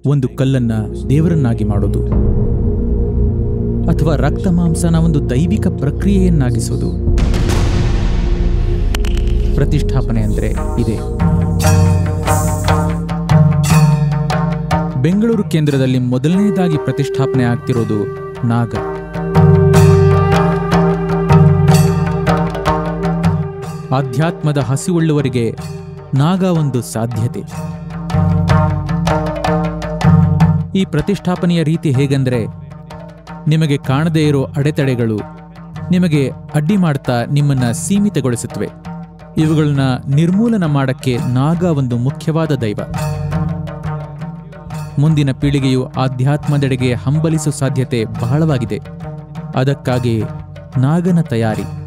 ಒಂದು ಕಲ್ಲನ್ನ ದೇವರನ್ನಾಗಿ ಮಾಡೋದು ಅಥವಾ ರಕ್ತ ಮಾಂಸನ ಒಂದು ದೈವಿಕ ಪ್ರಕ್ರಿಯೆಯನ್ನಾಗಿಸೋದು ಪ್ರತಿಷ್ಠಾಪನೆ ಅಂದ್ರೆ ಇದೆ ಬೆಂಗಳೂರು ಕೇಂದ್ರದಲ್ಲಿ ಮೊದಲನೇದಾಗಿ ಪ್ರತಿಷ್ಠಾಪನೆ ಆಗ್ತಿರೋದು ನಾಗ ಆಧ್ಯಾತ್ಮದ ಹಸಿವುಳ್ಳವರಿಗೆ ನಾಗ ಒಂದು ಸಾಧ್ಯತೆ ಈ ಪ್ರತಿಷ್ಠಾಪನೆಯ ರೀತಿ ಹೇಗೆಂದ್ರೆ ನಿಮಗೆ ಕಾಣದೇ ಇರೋ ಅಡೆತಡೆಗಳು ನಿಮಗೆ ಅಡ್ಡಿ ಮಾಡ್ತಾ ನಿಮ್ಮನ್ನ ಸೀಮಿತಗೊಳಿಸುತ್ತವೆ ಇವುಗಳನ್ನ ನಿರ್ಮೂಲನ ಮಾಡಕ್ಕೆ ನಾಗ ಒಂದು ಮುಖ್ಯವಾದ ದೈವ ಮುಂದಿನ ಪೀಳಿಗೆಯು ಆಧ್ಯಾತ್ಮದೆಡೆಗೆ ಹಂಬಲಿಸುವ ಸಾಧ್ಯತೆ ಬಹಳವಾಗಿದೆ ಅದಕ್ಕಾಗಿ ನಾಗನ ತಯಾರಿ